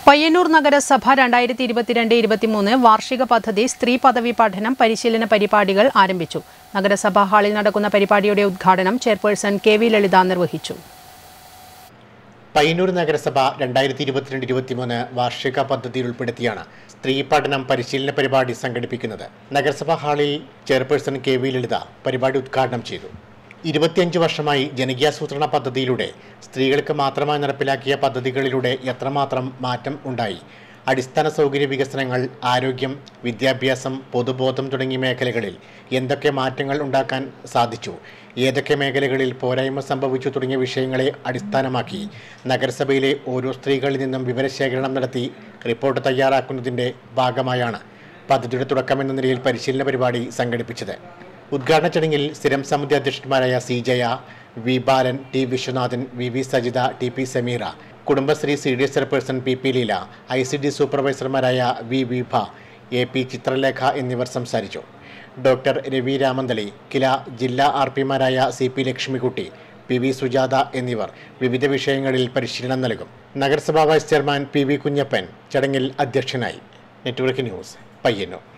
പയ്യന്നൂർ നഗരസഭ രണ്ടായിരത്തി ഇരുപത്തിരണ്ട് ഇരുപത്തിമൂന്ന് വാർഷിക പദ്ധതി സ്ത്രീ പദവി പഠനം പരിശീലന പരിപാടികൾ ആരംഭിച്ചു നഗരസഭാ ഹാളിൽ നടക്കുന്ന പരിപാടിയുടെ ഉദ്ഘാടനം ചെയർപേഴ്സൺ കെ വി ലളിത നിർവഹിച്ചു പയ്യന്നൂർ നഗരസഭ രണ്ടായിരത്തി ഇരുപത്തിരണ്ട് ഇരുപത്തിമൂന്ന് വാർഷിക പദ്ധതിയിൽ ഉൾപ്പെടുത്തിയാണ് സ്ത്രീ പഠനം പരിശീലന പരിപാടി സംഘടിപ്പിക്കുന്നത് നഗരസഭാ ഹാളിൽ ചെയർപേഴ്സൺ കെ വി ലളിത പരിപാടി ഉദ്ഘാടനം ചെയ്തു ഇരുപത്തിയഞ്ച് വർഷമായി ജനകീയാസൂത്രണ പദ്ധതിയിലൂടെ സ്ത്രീകൾക്ക് മാത്രമായി നടപ്പിലാക്കിയ പദ്ധതികളിലൂടെ എത്രമാത്രം മാറ്റം ഉണ്ടായി അടിസ്ഥാന സൗകര്യ വികസനങ്ങൾ ആരോഗ്യം വിദ്യാഭ്യാസം പൊതുബോധം തുടങ്ങിയ മേഖലകളിൽ എന്തൊക്കെ മാറ്റങ്ങൾ ഉണ്ടാക്കാൻ സാധിച്ചു ഏതൊക്കെ മേഖലകളിൽ പോരായ്മ സംഭവിച്ചു തുടങ്ങിയ വിഷയങ്ങളെ അടിസ്ഥാനമാക്കി നഗരസഭയിലെ ഓരോ സ്ത്രീകളിൽ നിന്നും വിവരശേഖരണം നടത്തി റിപ്പോർട്ട് തയ്യാറാക്കുന്നതിൻ്റെ ഭാഗമായാണ് പദ്ധതിയുടെ തുടക്കമെന്ന നിലയിൽ പരിശീലന പരിപാടി സംഘടിപ്പിച്ചത് ഉദ്ഘാടന ചടങ്ങിൽ സ്ഥിരം സമിതി അധ്യക്ഷന്മാരായ C Jaya V Balan T Viswanathan V V Sajitha T P Sameera Kudumbashree C D S chairperson P P Leela I C D സൂപ്പർവൈസർമാരായ V Vibha A P Chithralekha എന്നിവർ സംസാരിച്ചു ഡോക്ടർ രവി രാമന്തളി കില ജില്ലാ ആർ പിമാരായ C P Lakshmikutty P V Sujatha എന്നിവർ വിവിധ വിഷയങ്ങളിൽ പരിശീലനം നൽകും നഗരസഭാ vice chairman P V Kunhappan ചടങ്ങിൽ അധ്യക്ഷനായി നെറ്റ്വർക്ക് ന്യൂസ് പയ്യന്നൂർ